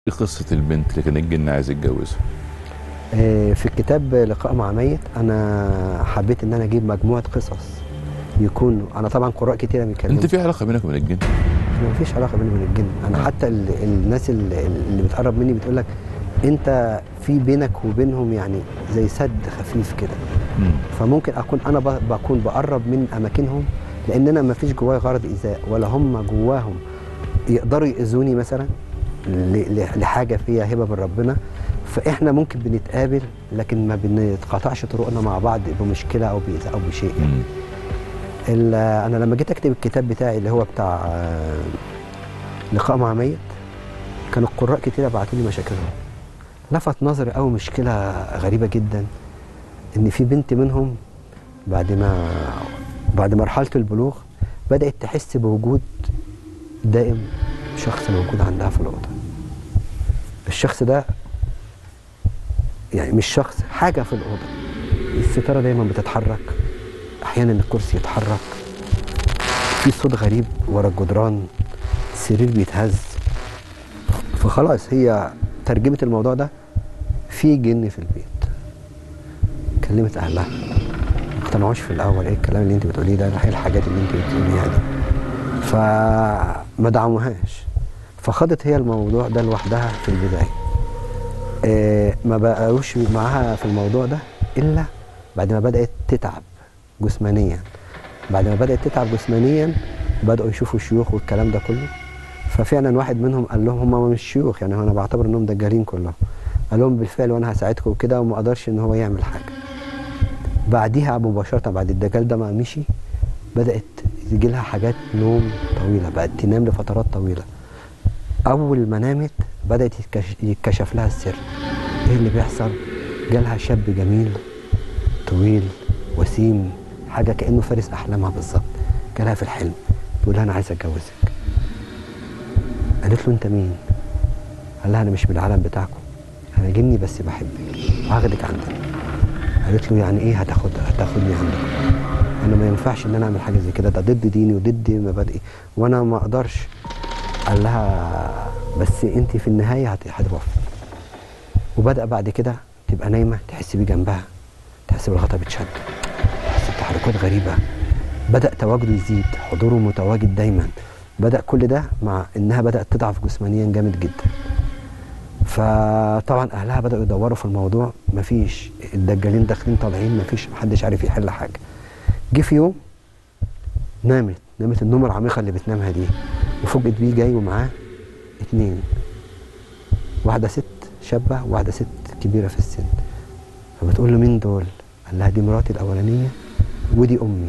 ايه قصه البنت اللي كان الجن عايز يتجوزها آه، في الكتاب لقاء مع ميت انا حبيت ان انا اجيب مجموعه قصص يكونوا انا طبعا قراء كتيره بيتكلموا انت في علاقه بينك وبين الجن ما فيش علاقه بيني وبين الجن انا حتى ال- الناس اللي, اللي بتقرب مني بتقول لك انت في بينك وبينهم يعني زي سد خفيف كده مم. فممكن اكون انا ب- بكون بقرب من اماكنهم لان انا ما فيش جوايا غرض ايذاء ولا هم جواهم يقدروا ياذوني مثلا ل- ل- لحاجه فيها هبه من ربنا فاحنا ممكن بنتقابل لكن ما بنتقاطعش طرقنا مع بعض بمشكله او باذى او بشيء يعني. مم. ال- انا لما جيت اكتب الكتاب بتاعي اللي هو بتاع آه، لقاء مع ميت كانوا القراء كتير بعتوا لي مشاكلهم لفت نظري قوي مشكله غريبه جدا ان في بنت منهم بعد ما بعد مرحله البلوغ بدات تحس بوجود دائم شخص موجود عندها في الاوضه الشخص ده يعني مش شخص حاجه في الاوضه الستاره دايما بتتحرك احيانا الكرسي يتحرك في صوت غريب ورا الجدران السرير بيتهز فخلاص هي ترجمه الموضوع ده في جن في البيت كلمت اهلها ما اقتنعوش في الاول ايه الكلام اللي انت بتقوليه ده ايه الحاجات اللي انت بتقوليها دي فما دعموهاش فخدت هي الموضوع ده لوحدها في البدايه آه، ما بقاوش معاها في الموضوع ده الا بعد ما بدات تتعب جسمانيا بعد ما بدات تتعب جسمانيا بداوا يشوفوا شيوخ والكلام ده كله ففعلا واحد منهم قال لهم هم مش شيوخ يعني انا بعتبر انهم دجالين كلهم قال لهم بالفعل وانا هساعدكم وكده وما قدرش ان هو يعمل حاجه بعديها مباشره بعد الدجال ده ما مشي بدات تجي لها حاجات نوم طويله بقت تنام لفترات طويله اول ما نامت بدات يتكش- يتكشف لها السر ايه اللي بيحصل جالها شاب جميل طويل وسيم حاجه كانه فارس احلامها بالظبط جالها في الحلم بيقول لها انا عايز اتجوزك قالت له انت مين قال لها انا مش من العالم بتاعكم انا جني بس بحبك وهاخدك عندنا قالت له يعني ايه هتاخد هتاخدني عندك انا ما ينفعش ان انا اعمل حاجه زي كده ده ضد ديني وضد مبادئي وانا ما اقدرش قال لها بس انت في النهايه هت- هتوفي وبدا بعد كده تبقى نايمه تحس بيه جنبها تحس بالغطا بتشد تحس بتحركات غريبه بدا تواجده يزيد حضوره متواجد دايما بدا كل ده مع انها بدات تضعف جسمانيا جامد جدا فطبعا اهلها بداوا يدوروا في الموضوع مفيش الدجالين داخلين طالعين مفيش محدش عارف يحل حاجه جه في يوم نامت نامت النوم العميقه اللي بتنامها دي وفوجئت بيه جاي ومعاه اتنين واحده ست شابه وواحده ست كبيره في السن فبتقول له مين دول قال لها دي مراتي الاولانيه ودي امي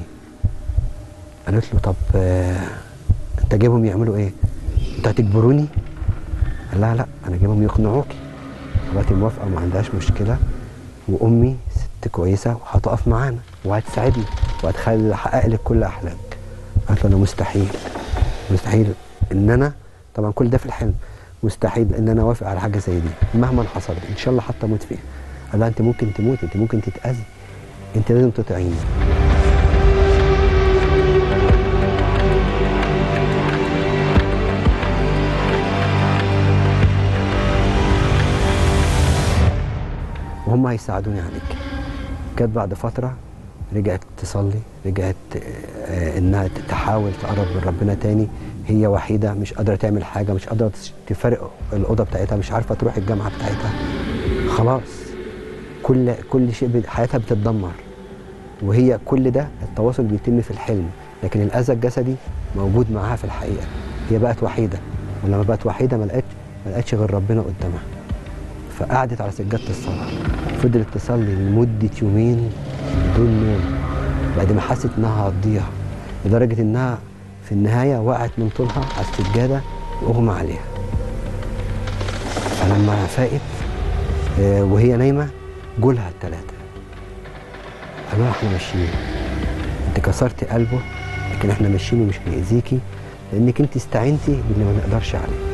قالت له طب آه انت جايبهم يعملوا ايه انت هتجبروني قال لها لا انا جايبهم يقنعوكي مراتي موافقه وما عندهاش مشكله وامي ست كويسه وهتقف معانا وهتساعدني وهتخلي احقق لك كل احلامك قالت له انا مستحيل مستحيل ان انا طبعا كل ده في الحلم مستحيل ان انا اوافق على حاجه زي دي مهما حصلت ان شاء الله حتى اموت فيها قال لها انت ممكن تموت انت ممكن تتاذي انت لازم تطيعيني وهم هيساعدوني عليك جت بعد فترة رجعت تصلي رجعت آه، انها تحاول تقرب من ربنا تاني هي وحيدة مش قادرة تعمل حاجة مش قادرة تس- تفارق الأوضة بتاعتها مش عارفة تروح الجامعة بتاعتها خلاص كل كل شيء بي- حياتها بتتدمر وهي كل ده التواصل بيتم في الحلم لكن الأذى الجسدي موجود معاها في الحقيقة هي بقت وحيدة ولما بقت وحيدة ما لقتش ما لقتش غير ربنا قدامها فقعدت على سجادة الصلاة فضلت تصلي لمدة يومين بدون نوم بعد ما حست انها هتضيع لدرجة انها في النهاية وقعت من طولها على السجادة واغمى عليها فلما فاقت آه، وهي نايمة جولها التلاتة قالوا لها احنا ماشيين انت كسرت قلبه لكن احنا ماشيين ومش هنأذيكي لانك انت استعنتي باللي ما نقدرش عليه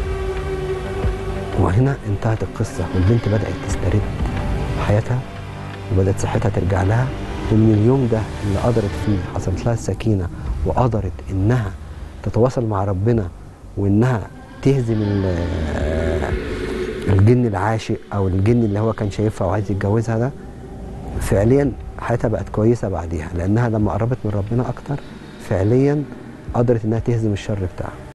وهنا انتهت القصة والبنت بدأت تسترد حياتها وبدأت صحتها ترجع لها ومن اليوم ده اللي قدرت فيه حصلت لها السكينة وقدرت إنها تتواصل مع ربنا وإنها تهزم ال- الجن العاشق او الجن اللي هو كان شايفها وعايز يتجوزها ده فعليا حياتها بقت كويسه بعديها لانها لما قربت من ربنا اكتر فعليا قدرت انها تهزم الشر بتاعها